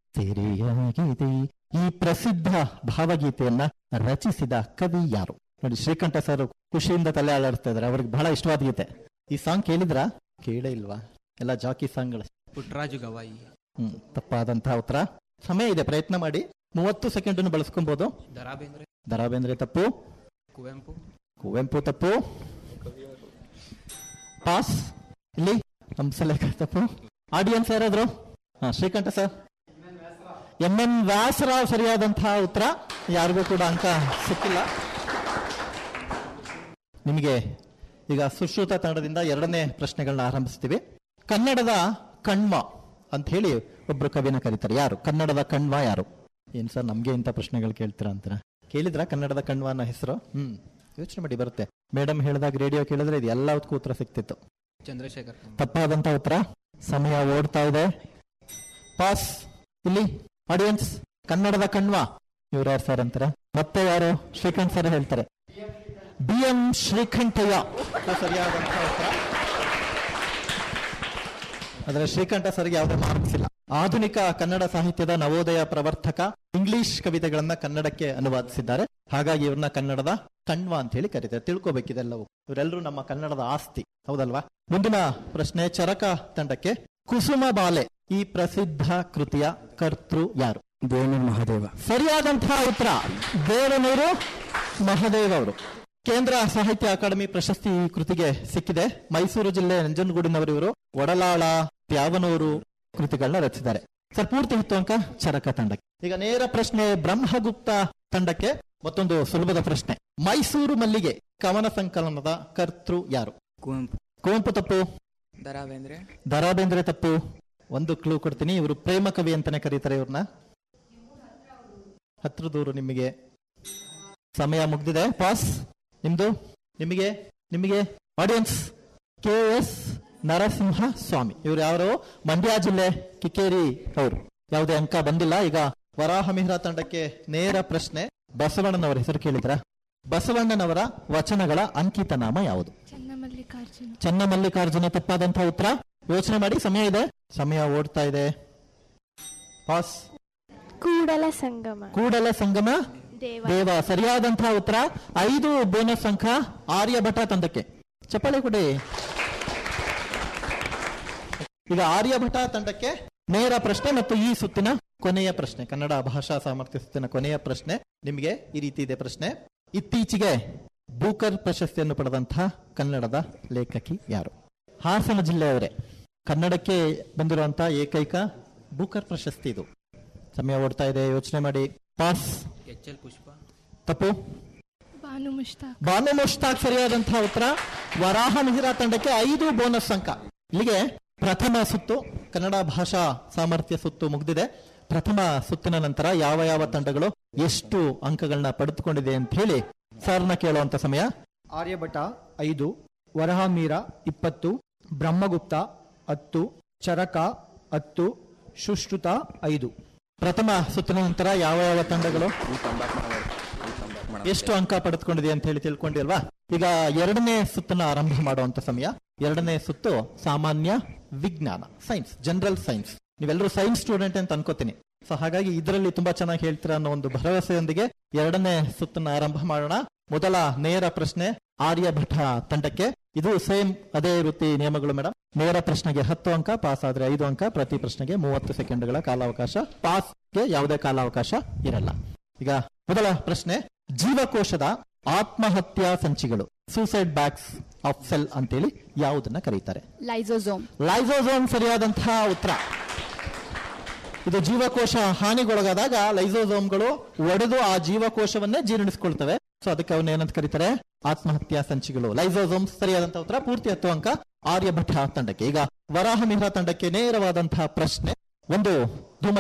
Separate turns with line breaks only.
ತೆರೆಯಾಗಿದೆ ಈ ಪ್ರಸಿದ್ಧ ಭಾವಗೀತೆಯನ್ನ ರಚಿಸಿದ ಕವಿ ಯಾರು ನೋಡಿ ಶ್ರೀಕಂಠ ಸರ್ ಖುಷಿಯಿಂದ ತಲೆ ಆಳಾಡ್ತಾ ಇದಾರೆ ಅವ್ರಿಗೆ ಬಹಳ ಇಷ್ಟವಾದ ಗೀತೆ ಈ ಸಾಂಗ್ ಕೇಳಿದ್ರಾ ಕೇಳೇ ಇಲ್ವಾ ಎಲ್ಲ ಜಾಕಿ ಸಾಂಗ್ಗಳು
ಪುಟ್ಟರಾಜು ಗವಾಯಿ
ಹ್ಮ್ ತಪ್ಪಾದಂತಹ ಉತ್ತರ ಸಮಯ ಇದೆ ಪ್ರಯತ್ನ ಮಾಡಿ ಮೂವತ್ತು ಸೆಕೆಂಡ್ ಬಳಸ್ಕೊಬಹುದು
ದರಾ ಬೇಂದ್ರೆ
ದರಾ ಬೇಂದ್ರೆ ತಪ್ಪು
ಕುವೆಂಪು
ಕುವೆಂಪು ತಪ್ಪು ಪಾಸ್ ಇಲ್ಲಿ ಹಂಸಲೇಖ ತಪ್ಪು ಆಡಿಯನ್ಸ್ ಯಾರಾದ್ರು ಹಾ Srikantha sir M N Vyasarao ಸರಿಯಾದಂತಹ ಉತ್ತರ ಯಾರಿಗೂ ಕೂಡ ಅಂಕ ಸಿಕ್ಕಿಲ್ಲ ನಿಮಗೆ ಈಗ ಸುಶ್ರುತ ತಂಡದಿಂದ ಎರಡನೇ ಪ್ರಶ್ನೆಗಳನ್ನ ಆರಂಭಿಸ್ತೀವಿ ಕನ್ನಡದ ಕಣ್ವ ಅಂತ ಹೇಳಿ ಒಬ್ರು ಕವಿನ ಕರೀತಾರೆ ಯಾರು ಕನ್ನಡದ ಕಣ್ವ ಯಾರು ಏನ್ ಸರ್ ನಮ್ಗೆ ಇಂಥ ಪ್ರಶ್ನೆಗಳು ಕೇಳ್ತೀರಾ ಅಂತೀರಾ ಕೇಳಿದ್ರ ಕನ್ನಡದ ಕಣ್ವ ಅನ್ನೋ ಹೆಸರು ಹ್ಮ್ ಯೋಚನೆ ಮಾಡಿ ಬರುತ್ತೆ ಮೇಡಮ್ ಹೇಳಿದಾಗ ರೇಡಿಯೋ ಕೇಳಿದ್ರೆ ಇದು ಎಲ್ಲದಕ್ಕೂ ಉತ್ತರ ಸಿಕ್ತಿತ್ತು
ಚಂದ್ರಶೇಖರ್ ಕಂಬ.
ತಪ್ಪಾದಂತ ಉತ್ತರ ಸಮಯ ಓಡ್ತಾ ಇದೆ ಪಾಸ್ ಇಲ್ಲಿ ಆಡಿಯನ್ಸ್ ಕನ್ನಡದ ಕಣ್ವ ಇವ್ರು ಯಾರು ಸರ್ ಅಂತಾರೆ ಮತ್ತೆ ಯಾರು ಶ್ರೀಕಂಠ್ ಸರ್ ಹೇಳ್ತಾರೆ ಬಿ ಎಂ ಶ್ರೀಕಂಠಯ್ಯ ಇದು ಸರಿಯಾದಂತ ಉತ್ತರ ಆದ್ರೆ ಶ್ರೀಕಂಠ ಸರ್ಗೆ ಯಾವುದೇ ಮಾರ್ಕ್ಸ್ ಇಲ್ಲ ಆಧುನಿಕ ಕನ್ನಡ ಸಾಹಿತ್ಯದ ನವೋದಯ ಪ್ರವರ್ತಕ ಇಂಗ್ಲಿಷ್ ಕವಿತೆಗಳನ್ನ ಕನ್ನಡಕ್ಕೆ ಅನುವಾದಿಸಿದ್ದಾರೆ ಹಾಗಾಗಿ ಇವ್ರನ್ನ ಕನ್ನಡದ ಕಣ್ವ ಅಂತ ಹೇಳಿ ಕರೀತಾರೆ ತಿಳ್ಕೊಬೇಕಿದೆಲ್ಲವೂ ಇವರೆಲ್ಲರೂ ನಮ್ಮ ಕನ್ನಡದ ಆಸ್ತಿ ಹೌದಲ್ವಾ ಮುಂದಿನ ಪ್ರಶ್ನೆ ಚರಕ ತಂಡಕ್ಕೆ ಕುಸುಮ ಬಾಲೆ ಈ ಪ್ರಸಿದ್ಧ ಕೃತಿಯ ಕರ್ತೃ ಯಾರು
ದೇವನೂರು ಮಹಾದೇವ
ಸರಿಯಾದಂತಹ ಉತ್ತರ ದೇವನೂರು ಮಹದೇವ್ ಅವರು ಕೇಂದ್ರ ಸಾಹಿತ್ಯ ಅಕಾಡೆಮಿ ಪ್ರಶಸ್ತಿ ಈ ಕೃತಿಗೆ ಸಿಕ್ಕಿದೆ ಮೈಸೂರು ಜಿಲ್ಲೆ ನಂಜನಗೂಡಿನವರು ಇವರು ಒಡಲಾಳ ತ್ಯಾವನೂರು ಕೃತಿಗಳನ್ನ ರಚಿಸಿದ್ದಾರೆ ಸರ್ ಪೂರ್ತಿ ಹತ್ತು ಅಂಕ ಚರಕ ತಂಡಕ್ಕೆ ಈಗ ನೇರ ಪ್ರಶ್ನೆ ಬ್ರಹ್ಮಗುಪ್ತ ತಂಡಕ್ಕೆ ಮತ್ತೊಂದು ಸುಲಭದ ಪ್ರಶ್ನೆ ಮೈಸೂರು ಮಲ್ಲಿಗೆ ಕವನ ಸಂಕಲನದ ಕರ್ತೃ ಯಾರು
ಕುವೆಂಪು
ಕುವೆಂಪು ತಪ್ಪು
ದರಾ ಬೇಂದ್ರೆ
ದರಾ ಬೇಂದ್ರೆ ತಪ್ಪು ಒಂದು ಕ್ಲೂ ಕೊಡ್ತೀನಿ ಇವರು ಪ್ರೇಮ ಕವಿ ಅಂತಾನೆ ಕರೀತಾರೆ ಇವ್ರನ್ನ ಹತ್ರ ದೂರು ನಿಮಗೆ ಸಮಯ ಮುಗ್ದಿದೆ ಪಾಸ್ ನಿಮ್ದು ನಿಮಗೆ ನಿಮಗೆ audience K S Narasimha Swamy ಇವ್ರು ಯಾರು ಮಂಡ್ಯ ಜಿಲ್ಲೆ ಕಿಕ್ಕೇರಿ ಅವರು ಯಾವುದೇ ಅಂಕ ಬಂದಿಲ್ಲ ಈಗ ವರಾಹ ಮಿಹಿರ ತಂಡಕ್ಕೆ ನೇರ ಪ್ರಶ್ನೆ ಬಸವಣ್ಣನವರ ಹೆಸರು ಕೇಳಿದ್ರ ಬಸವಣ್ಣನವರ ವಚನಗಳ ಅಂಕಿತ ನಾಮ ಯಾವುದು
ಚನ್ನಮಲ್ಲಿಕಾರ್ಜುನ
ಚನ್ನಮಲ್ಲಿಕಾರ್ಜುನ ತಪ್ಪಾದಂತಹ ಉತ್ತರ ಯೋಚನೆ ಮಾಡಿ ಸಮಯ ಇದೆ ಸಮಯ ಓಡ್ತಾ ಇದೆ ಪಾಸ್
ಕೂಡಲ ಸಂಗಮ
ಕೂಡಲ ಸಂಗಮ
ದೇವ
ದೇವ ಸರಿಯಾದಂತಹ ಉತ್ತರ ಐದು ಬೋನಸ್ ಅಂಕ ಆರ್ಯಭಟ ತಂಡಕ್ಕೆ ಚಪ್ಪಾಳೆ ಕೊಡಿ ಈಗ ಆರ್ಯಭಟ ತಂಡಕ್ಕೆ ನೇರ ಪ್ರಶ್ನೆ ಮತ್ತು ಈ ಸುತ್ತಿನ ಕೊನೆಯ ಪ್ರಶ್ನೆ ಕನ್ನಡ ಭಾಷಾ ಸಾಮರ್ಥ್ಯ ಸುತ್ತಿನ ಕೊನೆಯ ಪ್ರಶ್ನೆ ನಿಮಗೆ ಈ ರೀತಿ ಇದೆ ಪ್ರಶ್ನೆ ಇತ್ತೀಚೆಗೆ ಬೂಕರ್ ಪ್ರಶಸ್ತಿಯನ್ನು ಪಡೆದಂತಹ ಕನ್ನಡದ ಲೇಖಕಿ ಯಾರು ಹಾಸನ ಜಿಲ್ಲೆಯವರೇ ಕನ್ನಡಕ್ಕೆ ಬಂದಿರುವಂತಹ ಏಕೈಕ ಬೂಕರ್ ಪ್ರಶಸ್ತಿ ಇದು ಸಮಯ ಓಡ್ತಾ ಇದೆ ಯೋಚನೆ ಮಾಡಿ ಪಾಸ್
ಎಚ್ ಎಲ್ ಪುಷ್ಪ
ತಪ್ಪು
ಬಾನು ಮುಷ್ತಾಕ್
ಬಾನು ಮುಷ್ತಾಕ್ ಸರಿಯಾದಂತಹ ಉತ್ತರ ವರಾಹ ಮಿಹಿರ ತಂಡಕ್ಕೆ ಐದು ಬೋನಸ್ ಅಂಕ ಇಲ್ಲಿಗೆ ಪ್ರಥಮ ಸುತ್ತು ಕನ್ನಡ ಭಾಷಾ ಸಾಮರ್ಥ್ಯ ಸುತ್ತು ಮುಗಿದಿದೆ ಪ್ರಥಮ ಸುತ್ತಿನ ನಂತರ ಯಾವ ಯಾವ ತಂಡಗಳು ಎಷ್ಟು ಅಂಕಗಳನ್ನ ಪಡೆದುಕೊಂಡಿದೆ ಅಂತ ಹೇಳಿ ಸರ್ನ ಕೇಳುವಂತ ಸಮಯ
ಆರ್ಯಭಟ ಐದು ವರಹಮೀರ ಇಪ್ಪತ್ತು ಬ್ರಹ್ಮಗುಪ್ತ ಹತ್ತು ಚರಕ ಹತ್ತು ಸುಶ್ರುತ ಐದು
ಪ್ರಥಮ ಸುತ್ತಿನ ನಂತರ ಯಾವ ಯಾವ ತಂಡಗಳು ಎಷ್ಟು ಅಂಕ ಪಡೆದುಕೊಂಡಿದೆ ಅಂತ ಹೇಳಿ ತಿಳ್ಕೊಂಡಿಲ್ವಾ ಈಗ ಎರಡನೇ ಸುತ್ತನ್ನ ಆರಂಭ ಮಾಡುವಂತ ಸಮಯ ಎರಡನೇ ಸುತ್ತು ಸಾಮಾನ್ಯ ವಿಜ್ಞಾನ ಸೈನ್ಸ್ ಜನರಲ್ ಸೈನ್ಸ್ ನೀವೆಲ್ಲರೂ ಸೈನ್ಸ್ ಸ್ಟೂಡೆಂಟ್ ಅಂತ ಅನ್ಕೋತೀನಿ ಸೊ ಹಾಗಾಗಿ ಇದರಲ್ಲಿ ತುಂಬಾ ಚೆನ್ನಾಗಿ ಹೇಳ್ತೀರಾ ಅನ್ನೋ ಒಂದು ಭರವಸೆಯೊಂದಿಗೆ ಎರಡನೇ ಸುತ್ತನ್ನ ಆರಂಭ ಮಾಡೋಣ ಮೊದಲ ನೇರ ಪ್ರಶ್ನೆ ಆರ್ಯಭಟ ತಂಡಕ್ಕೆ ಇದು ಸೇಮ್ ಅದೇ ವೃತ್ತಿ ನಿಯಮಗಳು ಮೇಡಮ್ ನೇರ ಪ್ರಶ್ನೆಗೆ ಹತ್ತು ಅಂಕ ಪಾಸ್ ಆದ್ರೆ ಐದು ಅಂಕ ಪ್ರತಿ ಪ್ರಶ್ನೆಗೆ ಮೂವತ್ತು ಸೆಕೆಂಡ್ಗಳ ಕಾಲಾವಕಾಶ ಪಾಸ್ಗೆ ಯಾವುದೇ ಕಾಲಾವಕಾಶ ಇರಲ್ಲ ಈಗ ಮೊದಲ ಪ್ರಶ್ನೆ ಜೀವಕೋಶದ ಆತ್ಮಹತ್ಯಾ ಸಂಚಿಗಳು ಸೂಸೈಡ್ ಬ್ಯಾಗ್ಸ್ ಆಫ್ ಸೆಲ್ ಅಂತೇಳಿ ಯಾವುದನ್ನ ಕರೀತಾರೆ
ಲೈಸೋಸೋಮ್
ಲೈಸೋಸೋಮ್ ಸರಿಯಾದಂತಹ ಉತ್ತರ ಇದು ಜೀವಕೋಶ ಹಾನಿಗೊಳಗಾದಾಗ ಲೈಸೋಸೋಮ್ಗಳು ಒಡೆದು ಆ ಜೀವಕೋಶವನ್ನೇ ಜೀರ್ಣಿಸ್ಕೊಳ್ತವೆ ಸೊ ಅದಕ್ಕೆ ಅವನ್ನ ಏನಂತ ಕರೀತಾರೆ ಆತ್ಮಹತ್ಯಾ ಸಂಚಿಗಳು ಲೈಸೋಸೋಮ್ ಸರಿಯಾದಂತಹ ಉತ್ತರ ಪೂರ್ತಿ ಹತ್ತು ಅಂಕ ಆರ್ಯಭಟ ತಂಡಕ್ಕೆ ಈಗ ವರಾಹ ಮಿಹಿರ ತಂಡಕ್ಕೆ ನೇರವಾದಂತಹ ಪ್ರಶ್ನೆ ಒಂದು ಧೂಮ